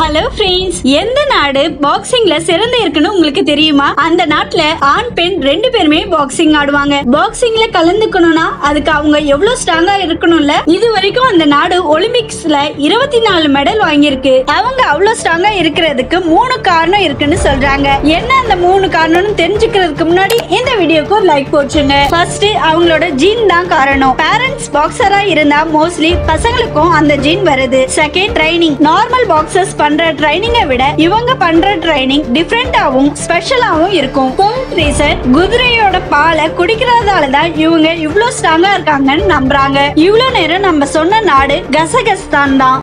hello friends எந்த நாடு பாக்ஸிங்ல சிறந்து இருக்குன்னு உங்களுக்கு தெரியுமா அந்த நாட்டுல ஆண் பெண் ரெண்டு பேருமே பாக்ஸிங் ஆடுவாங்க பாக்ஸிங்ல கலந்துக்கணும்னா அதுக்கு அவங்க எவ்வளவு ஸ்ட்ராங்கா இருக்கணும்ல இது வரைக்கும் அந்த நாடு ஒலிம்பிக்ஸ்ல இருபத்தி நாலு மெடல் வாங்கியிருக்கு அவங்க அவ்வளவு ஸ்ட்ராங்கா இருக்கிறதுக்கு மூணு காரணம் இருக்குன்னு சொல்றாங்க என்ன அந்த மூணு காரணம்னு தெரிஞ்சுக்கிறதுக்கு முன்னாடி இந்த வீடியோக்கு ஒரு லைக் போச்சுங்க ஃபர்ஸ்ட் அவங்களோட ஜீன் தான் காரணம் பேரண்ட்ஸ் பாக்ஸரா இருந்தா மோஸ்ட்லி பசங்களுக்கும் அந்த ஜீன் வருது செகண்ட் ட்ரைனிங் நார்மல் பாக்ஸர்ஸ் பண்ற ட்ரைனிங்கை விட இவங்க பண்ற ட்ரைனிங் டிஃப்ரெண்டாவும் ஸ்பெஷலாவும் இருக்கும் தேர்ட் ரீசன் குதிரையோட பாலை குடிக்கிறதால தான் இவங்க இவ்ளோ ஸ்ட்ராங்கா இருக்காங்கன்னு நம்புறாங்க இவ்ளோ நேரம் நம்ம சொன்ன நாடு கசகஸ்தான் தான்